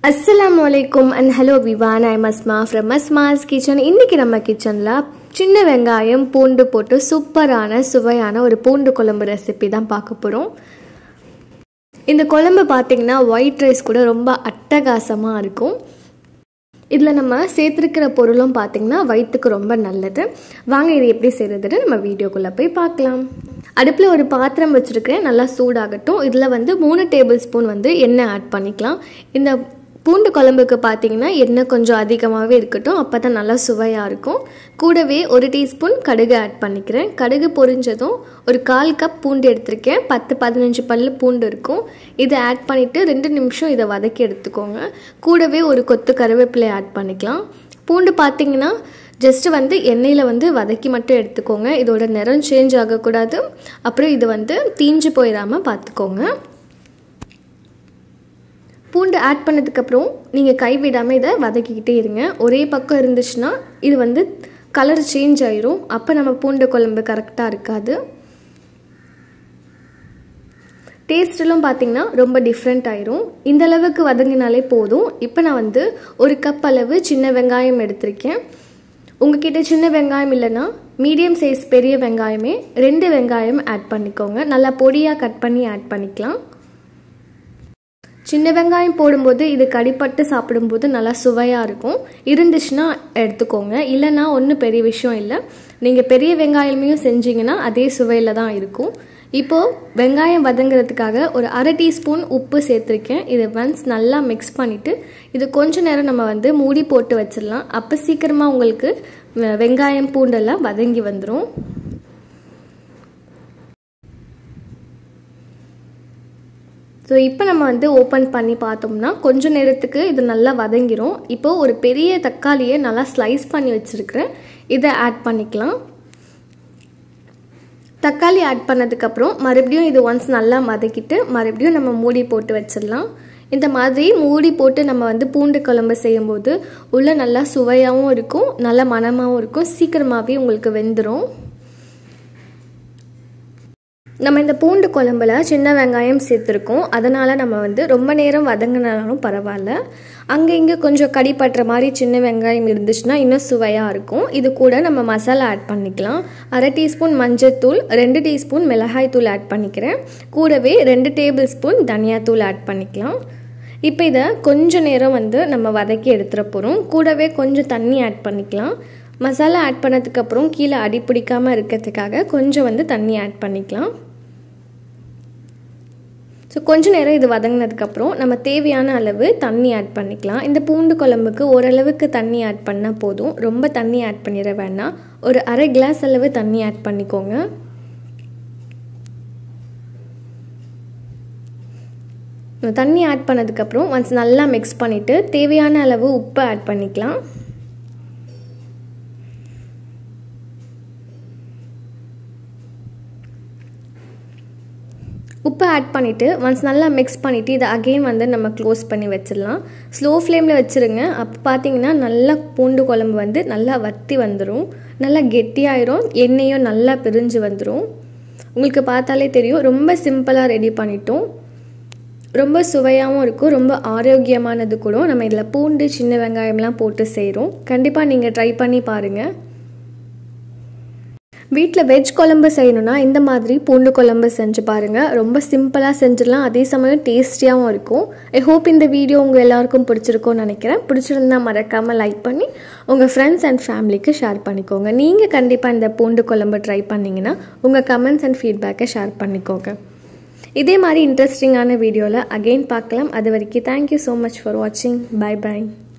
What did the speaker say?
அஸ்ஸலாமு அலைக்கும் and hello விவான் I Masma from Masma's kitchen இன்றைக்கி நம்ம கிச்சனில் சின்ன வெங்காயம் பூண்டு போட்டு சூப்பரான சுவையான ஒரு பூண்டு குழம்பு ரெசிபி தான் பார்க்க போகிறோம் இந்த குழம்பு பார்த்திங்கன்னா ஒயிட் ரைஸ் கூட ரொம்ப அட்டகாசமாக இருக்கும் இதில் நம்ம சேர்த்துருக்கிற பொருளும் பார்த்திங்கன்னா வயிற்றுக்கு ரொம்ப நல்லது வாங்க இது எப்படி செய்கிறதுன்னு நம்ம வீடியோக்குள்ளே போய் பார்க்கலாம் அடுப்பில் ஒரு பாத்திரம் வச்சுருக்கேன் நல்லா சூடாகட்டும் இதில் வந்து மூணு டேபிள் ஸ்பூன் வந்து எண்ணெய் ஆட் பண்ணிக்கலாம் இந்த பூண்டு குழம்புக்கு பார்த்தீங்கன்னா எண்ணெய் கொஞ்சம் அதிகமாகவே இருக்கட்டும் அப்போ தான் நல்லா சுவையாக இருக்கும் கூடவே ஒரு டீஸ்பூன் கடுகு ஆட் பண்ணிக்கிறேன் கடுகு பொரிஞ்சதும் ஒரு கால் கப் பூண்டு எடுத்திருக்கேன் பத்து பதினஞ்சு பல் பூண்டு இருக்கும் இதை ஆட் பண்ணிவிட்டு ரெண்டு நிமிஷம் இதை வதக்கி எடுத்துக்கோங்க கூடவே ஒரு கொத்து கருவேப்பிலை ஆட் பண்ணிக்கலாம் பூண்டு பார்த்தீங்கன்னா ஜஸ்ட்டு வந்து எண்ணெயில் வந்து வதக்கி மட்டும் எடுத்துக்கோங்க இதோட நிறம் சேஞ்ச் ஆகக்கூடாது அப்புறம் இது வந்து தீஞ்சு போயிடாமல் பார்த்துக்கோங்க பூண்டு ஆட் பண்ணதுக்கப்புறம் நீங்கள் கைவிடாமல் இதை வதக்கிக்கிட்டே இருங்க ஒரே பக்கம் இருந்துச்சுன்னா இது வந்து கலர் சேஞ்ச் ஆயிரும் அப்போ நம்ம பூண்டு குழம்பு கரெக்டாக இருக்காது டேஸ்ட்லாம் பார்த்தீங்கன்னா ரொம்ப டிஃப்ரெண்ட் ஆயிரும் இந்த அளவுக்கு வதங்கினாலே போதும் இப்போ நான் வந்து ஒரு கப் அளவு சின்ன வெங்காயம் எடுத்திருக்கேன் உங்ககிட்ட சின்ன வெங்காயம் இல்லைன்னா மீடியம் சைஸ் பெரிய வெங்காயமே ரெண்டு வெங்காயம் ஆட் பண்ணிக்கோங்க நல்லா பொடியாக கட் பண்ணி ஆட் பண்ணிக்கலாம் சின்ன வெங்காயம் போடும்போது இது கடிப்பட்டு சாப்பிடும்போது நல்லா சுவையாக இருக்கும் இருந்துச்சுன்னா எடுத்துக்கோங்க இல்லைன்னா ஒன்றும் பெரிய விஷயம் இல்லை நீங்கள் பெரிய வெங்காயமையும் செஞ்சீங்கன்னா அதே சுவையில் தான் இருக்கும் இப்போது வெங்காயம் வதங்குறதுக்காக ஒரு அரை டீஸ்பூன் உப்பு சேர்த்துருக்கேன் இதை ஒன்ஸ் நல்லா மிக்ஸ் பண்ணிவிட்டு இது கொஞ்ச நேரம் நம்ம வந்து மூடி போட்டு வச்சிடலாம் அப்போ சீக்கிரமாக உங்களுக்கு வெங்காயம் பூண்டெல்லாம் வதங்கி வந்துடும் ஸோ இப்போ நம்ம வந்து ஓப்பன் பண்ணி பார்த்தோம்னா கொஞ்சம் நேரத்துக்கு இது நல்லா வதங்கிரும் இப்போது ஒரு பெரிய தக்காளியை நல்லா ஸ்லைஸ் பண்ணி வச்சுருக்கிறேன் இதை ஆட் பண்ணிக்கலாம் தக்காளி ஆட் பண்ணதுக்கப்புறம் மறுபடியும் இது ஒன்ஸ் நல்லா வதக்கிட்டு மறுபடியும் நம்ம மூடி போட்டு வச்சிடலாம் இந்த மாதிரி மூடி போட்டு நம்ம வந்து பூண்டு குழம்பு செய்யும்போது உள்ளே நல்லா சுவையாகவும் இருக்கும் நல்ல மனமாகவும் இருக்கும் சீக்கிரமாகவே உங்களுக்கு வெந்துடும் நம்ம இந்த பூண்டு குழம்புல சின்ன வெங்காயம் சேர்த்துருக்கோம் அதனால் நம்ம வந்து ரொம்ப நேரம் வதங்கினாலும் பரவாயில்ல அங்கே இங்கே கொஞ்சம் கடிப்பட்டுற மாதிரி சின்ன வெங்காயம் இருந்துச்சுன்னா இன்னும் சுவையாக இருக்கும் இது கூட நம்ம மசாலா ஆட் பண்ணிக்கலாம் அரை டீஸ்பூன் மஞ்சத்தூள் ரெண்டு டீஸ்பூன் மிளகாய் தூள் ஆட் பண்ணிக்கிறேன் கூடவே ரெண்டு டேபிள் ஸ்பூன் தனியாத்தூள் ஆட் பண்ணிக்கலாம் இப்போ இதை கொஞ்சம் நேரம் வந்து நம்ம வதக்கி எடுத்துகிற போகிறோம் கூடவே கொஞ்சம் தண்ணி ஆட் பண்ணிக்கலாம் மசாலா ஆட் பண்ணதுக்கப்புறம் கீழே அடி பிடிக்காமல் இருக்கிறதுக்காக கொஞ்சம் வந்து தண்ணி ஆட் பண்ணிக்கலாம் ஸோ கொஞ்ச நேரம் இது வதங்கினதுக்கப்புறம் நம்ம தேவையான அளவு தண்ணி ஆட் பண்ணிக்கலாம் இந்த பூண்டு குழம்புக்கு ஓரளவுக்கு தண்ணி ஆட் பண்ணால் போதும் ரொம்ப தண்ணி ஆட் பண்ணிட வேண்டாம் ஒரு அரை கிளாஸ் அளவு தண்ணி ஆட் பண்ணிக்கோங்க தண்ணி ஆட் பண்ணதுக்கப்புறம் ஒன்ஸ் நல்லா மிக்ஸ் பண்ணிவிட்டு தேவையான அளவு உப்பு ஆட் பண்ணிக்கலாம் உப்பு ஆட் பண்ணிவிட்டு ஒன்ஸ் நல்லா மிக்ஸ் பண்ணிவிட்டு இதை அகெயின் வந்து நம்ம க்ளோஸ் பண்ணி வச்சிடலாம் ஸ்லோ ஃப்ளேமில் வச்சுருங்க அப்போ பார்த்தீங்கன்னா நல்லா பூண்டு குழம்பு வந்து நல்லா வத்தி வந்துடும் நல்லா கெட்டியாயிரும் எண்ணெயும் நல்லா பிரிஞ்சு வந்துடும் உங்களுக்கு பார்த்தாலே தெரியும் ரொம்ப சிம்பிளாக ரெடி பண்ணிட்டோம் ரொம்ப சுவையாகவும் இருக்கும் ரொம்ப ஆரோக்கியமானது கூட நம்ம இதில் பூண்டு சின்ன வெங்காயம்லாம் போட்டு செய்கிறோம் கண்டிப்பாக நீங்கள் ட்ரை பண்ணி பாருங்கள் வீட்டில் வெஜ் குழம்பு செய்யணுன்னா இந்த மாதிரி பூண்டு குழம்பு செஞ்சு பாருங்கள் ரொம்ப சிம்பிளாக செஞ்சிடலாம் அதே சமயம் டேஸ்டியாகவும் இருக்கும் ஐ ஹோப் இந்த வீடியோ உங்கள் எல்லாருக்கும் பிடிச்சிருக்கும்னு நினைக்கிறேன் பிடிச்சிருந்தா மறக்காமல் லைக் பண்ணி உங்கள் ஃப்ரெண்ட்ஸ் அண்ட் ஃபேமிலிக்கு ஷேர் பண்ணிக்கோங்க நீங்கள் கண்டிப்பாக இந்த பூண்டு குழம்பு ட்ரை பண்ணிங்கன்னா உங்கள் கமெண்ட்ஸ் அண்ட் ஃபீட்பேக்கை ஷேர் பண்ணிக்கோங்க இதே மாதிரி இன்ட்ரெஸ்டிங்கான வீடியோவில் அகெயின் பார்க்கலாம் அது வரைக்கும் தேங்க்யூ ஸோ மச் ஃபார் வாட்சிங் பை பை